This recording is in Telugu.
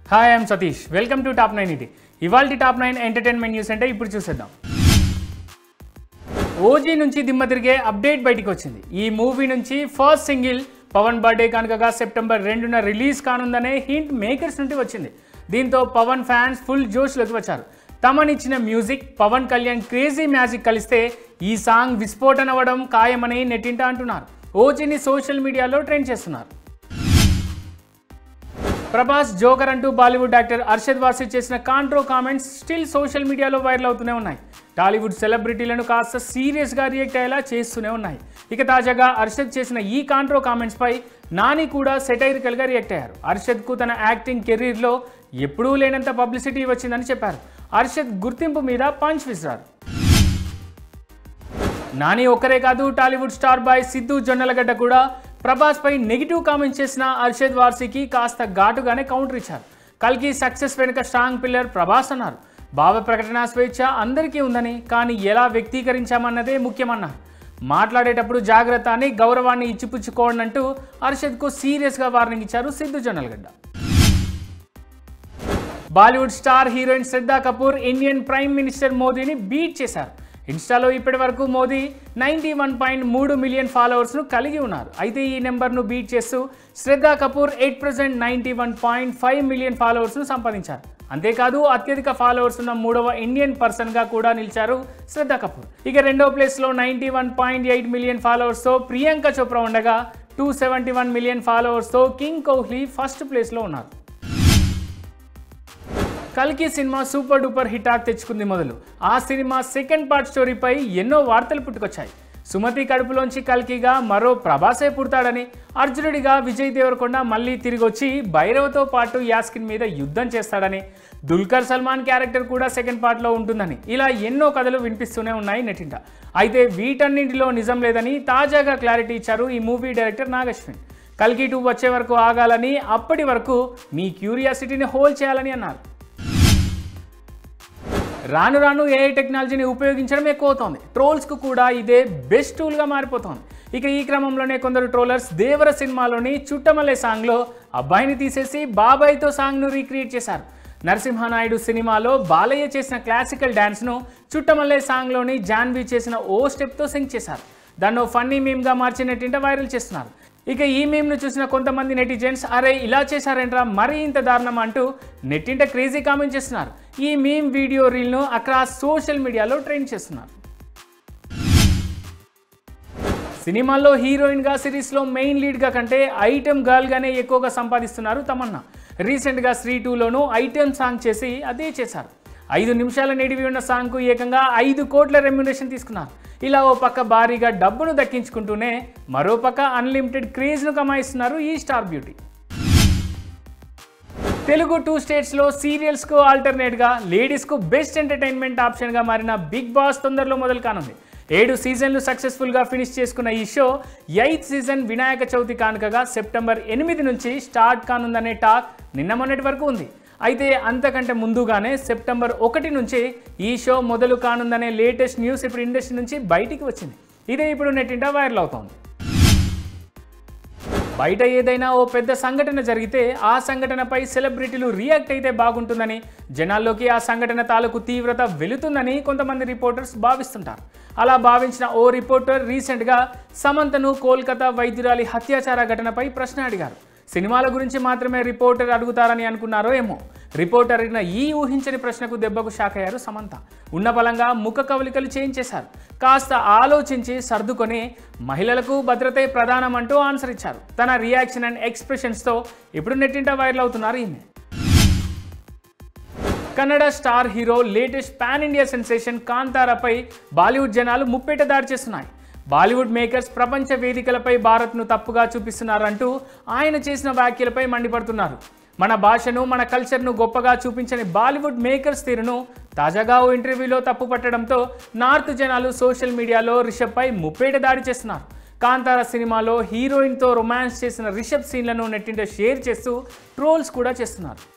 hi I'm Satish welcome to top nine ఇది ఇవాల్టి టాప్ నైన్ ఎంటర్టైన్మెంట్ న్యూస్ అంటే ఇప్పుడు చూసేద్దాం ఓజీ నుంచి దిమ్మ తిరిగే అప్డేట్ బయటికి వచ్చింది ఈ మూవీ నుంచి ఫస్ట్ సింగిల్ పవన్ బర్త్డే కనుకగా సెప్టెంబర్ రెండున రిలీజ్ కానుందనే హింట్ మేకర్స్ నుండి వచ్చింది దీంతో పవన్ ఫ్యాన్స్ ఫుల్ జోష్లోకి వచ్చారు తమనిచ్చిన music Pawan Kalyan crazy magic కలిస్తే ఈ సాంగ్ విస్ఫోటన అవ్వడం ఖాయమని నెట్టింట అంటున్నారు ఓజీని సోషల్ మీడియాలో ట్రెండ్ చేస్తున్నారు ప్రభాస్ జోకర్ అంటూ బాలీవుడ్ యాక్టర్ అర్షద్ వార్సి చేసిన కాంట్రో కామెంట్స్ స్టిల్ సోషల్ మీడియాలో వైరల్ అవుతూనే ఉన్నాయి టాలీవుడ్ సెలబ్రిటీలను కాస్త సీరియస్గా రియాక్ట్ అయ్యేలా చేస్తూనే ఉన్నాయి ఇక తాజాగా అర్షద్ చేసిన ఈ కాంట్రో కామెంట్స్ పై నాని కూడా సెటైరికల్గా రియాక్ట్ అయ్యారు అర్షద్కు తన యాక్టింగ్ కెరీర్లో ఎప్పుడూ లేనంత పబ్లిసిటీ వచ్చిందని చెప్పారు అర్షద్ గుర్తింపు మీద పంచ్ విసిరారు నాని ఒక్కరే కాదు Tollywood star boy Siddhu Jonnalagadda కూడా ప్రభాస్ పై నెగిటివ్ కామెంట్స్ చేసిన అర్షద్ వార్సీకి కాస్త ఘాటుగానే కౌంటర్ ఇచ్చారు కల్కి సక్సెస్ వెనుక స్ట్రాంగ్ పిల్లర్ ప్రభాస్ అన్నారు భావ ప్రకటన స్వేచ్ఛ అందరికీ ఉందని కానీ ఎలా వ్యక్తీకరించామన్నదే ముఖ్యమన్నారు మాట్లాడేటప్పుడు జాగ్రత్త అని గౌరవాన్ని ఇచ్చిపుచ్చుకోండి అంటూ అర్షద్కు సీరియస్గా వార్నింగ్ ఇచ్చారు Siddhu Jonnalagadda Bollywood star heroine Shraddha Kapoor Indian prime minister మోదీని బీట్ చేశారు ఇన్స్టాలో ఇప్పటి వరకు మోదీ నైంటీ వన్ పాయింట్ మూడు మిలియన్ ఫాలోవర్స్ను కలిగి ఉన్నారు అయితే ఈ నెంబర్ను బీట్ చేస్తూ Shraddha Kapoor at present ninety one point five million ఫాలోవర్స్ను సంపాదించారు అంతేకాదు అత్యధిక ఫాలోవర్స్ ఉన్న మూడవ ఇండియన్ పర్సన్గా కూడా నిలిచారు శ్రద్ధా కపూర్ ఇక రెండవ ప్లేస్లో ninety one point eight million ఫాలోవర్స్తో ప్రియాంక చోప్రా ఉండగా టూ సెవెంటీ వన్ మిలియన్ ఫాలోవర్స్తో కింగ్ కోహ్లీ ఫస్ట్ ప్లేస్లో ఉన్నారు కల్కి సినిమా సూపర్ డూపర్ హిట్ ఆక్ తెచ్చుకుంది మొదలు ఆ సినిమా సెకండ్ పార్ట్ స్టోరీపై ఎన్నో వార్తలు పుట్టుకొచ్చాయి సుమతి కడుపులోంచి కల్కిగా మరో ప్రభాసే పుడతాడని అర్జునుడిగా విజయ్ దేవరకొండ మళ్ళీ తిరిగి వచ్చి భైరవతో పాటు యాస్కిన్ మీద యుద్ధం చేస్తాడని దుల్కర్ సల్మాన్ క్యారెక్టర్ కూడా సెకండ్ పార్ట్లో ఉంటుందని ఇలా ఎన్నో కథలు వినిపిస్తూనే ఉన్నాయి నెటింట అయితే వీటన్నింటిలో నిజం లేదని తాజాగా క్లారిటీ ఇచ్చారు ఈ మూవీ డైరెక్టర్ నాగశ్విన్ కల్కి టూ వచ్చే వరకు ఆగాలని అప్పటి వరకు మీ క్యూరియాసిటీని హోల్డ్ చేయాలని అన్నారు రాను రాను ఏఐ టెక్నాలజీని ఉపయోగించడం ఎక్కువ అవుతోంది ట్రోల్స్కు కూడా ఇదే బెస్ట్ టూల్గా మారిపోతోంది ఇక ఈ క్రమంలోనే కొందరు ట్రోలర్స్ దేవర సినిమాలోని చుట్టమల్లే సాంగ్లో అబ్బాయిని తీసేసి బాబాయ్తో సాంగ్ను రీక్రియేట్ చేశారు నరసింహనాయుడు సినిమాలో బాలయ్య చేసిన క్లాసికల్ డ్యాన్స్ను చుట్టమల్లే సాంగ్లోని జాన్వీ చేసిన ఓ స్టెప్తో సింక్ చేశారు దాన్ని ఫన్నీ మీమ్గా మార్చి నెట్టింట వైరల్ చేస్తున్నారు ఇక ఈ మీమ్ను చూసిన కొంతమంది నెటిజన్స్ అరే ఇలా చేశారంట్రా మరీ ఇంత దారుణం అంటూ నెట్టింట క్రేజీ కామెంట్ చేస్తున్నారు ఈ మీమ్ వీడియో రీల్ను అక్రాస్ సోషల్ మీడియాలో ట్రెండ్ చేస్తున్నారు సినిమాల్లో హీరోయిన్గా సిరీస్లో మెయిన్ లీడ్గా కంటే ఐటెం గర్ల్గానే ఎక్కువగా సంపాదిస్తున్నారు తమన్నా రీసెంట్గా శ్రీ టూలోనూ ఐటెం సాంగ్ చేసి అదే చేశారు ఐదు నిమిషాల నిడివి ఉన్న సాంగ్కు ఏకంగా ఐదు కోట్ల రెమ్యునేషన్ తీసుకున్నారు ఇలా ఓ పక్క భారీగా డబ్బును దక్కించుకుంటూనే మరో పక్క అన్లిమిటెడ్ క్రేజ్ను కమాయిస్తున్నారు ఈ స్టార్ బ్యూటీ తెలుగు టూ స్టేట్స్లో సీరియల్స్కు ఆల్టర్నేట్గా లేడీస్కు బెస్ట్ ఎంటర్టైన్మెంట్ ఆప్షన్గా మారిన బిగ్ బాస్ తొందరలో మొదలు కానుంది ఏడు సీజన్లు సక్సెస్ఫుల్గా ఫినిష్ చేసుకున్న ఈ show eighth season Vinayaka Chavithi కానుకగా సెప్టెంబర్ ఎనిమిది నుంచి స్టార్ట్ కానుందనే టాక్ నిన్న మొన్నటి వరకు ఉంది అయితే అంతకంటే ముందుగానే సెప్టెంబర్ ఒకటి నుంచి ఈ షో మొదలు కానుందనే లేటెస్ట్ న్యూస్ ఇప్పుడు ఇండస్ట్రీ నుంచి బయటికి వచ్చింది ఇదే ఇప్పుడు నెట్టింట వైరల్ అవుతోంది బయట ఏదైనా ఓ పెద్ద సంఘటన జరిగితే ఆ సంఘటనపై సెలబ్రిటీలు రియాక్ట్ అయితే బాగుంటుందని జనాల్లోకి ఆ సంఘటన తాలూకు తీవ్రత వెళుతుందని కొంతమంది రిపోర్టర్స్ భావిస్తుంటారు అలా భావించిన ఓ రిపోర్టర్ రీసెంట్గా సమంతను కోల్కతా వైద్యురాలి హత్యాచార ఘటనపై ప్రశ్న అడిగారు సినిమాల గురించి మాత్రమే రిపోర్టర్ అడుగుతారని అనుకున్నారో ఏమో రిపోర్టర్ అడిగిన ఈ ఊహించని ప్రశ్నకు దెబ్బకు షాక్ అయ్యారు సమంత ఉన్న బలంగా ముఖ కవలికలు చేయించేశారు కాస్త ఆలోచించి సర్దుకొని మహిళలకు భద్రతే ప్రధానం అంటూ ఆన్సర్ ఇచ్చారు తన రియాక్షన్ అండ్ ఎక్స్ప్రెషన్స్తో ఇప్పుడు నెట్టింట వైరల్ అవుతున్నారు ఈమె Kannada star hero latest pan India sensation కాంతారాపై బాలీవుడ్ జనాలు ముప్పేట దాడి చేస్తున్నాయి బాలీవుడ్ మేకర్స్ ప్రపంచ వేదికలపై భారత్ను తప్పుగా చూపిస్తున్నారంటూ ఆయన చేసిన వ్యాఖ్యలపై మండిపడుతున్నారు మన భాషను మన కల్చర్ను గొప్పగా చూపించని బాలీవుడ్ మేకర్స్ తీరును తాజాగా ఓ ఇంటర్వ్యూలో తప్పు పట్టడంతో నార్త్ జనాలు సోషల్ మీడియాలో రిషబ్పై ముప్పేట దాడి చేస్తున్నారు కాంతార సినిమాలో హీరోయిన్తో రొమాన్స్ చేసిన రిషబ్ సీన్లను నెట్టింట షేర్ చేస్తూ ట్రోల్స్ కూడా చేస్తున్నారు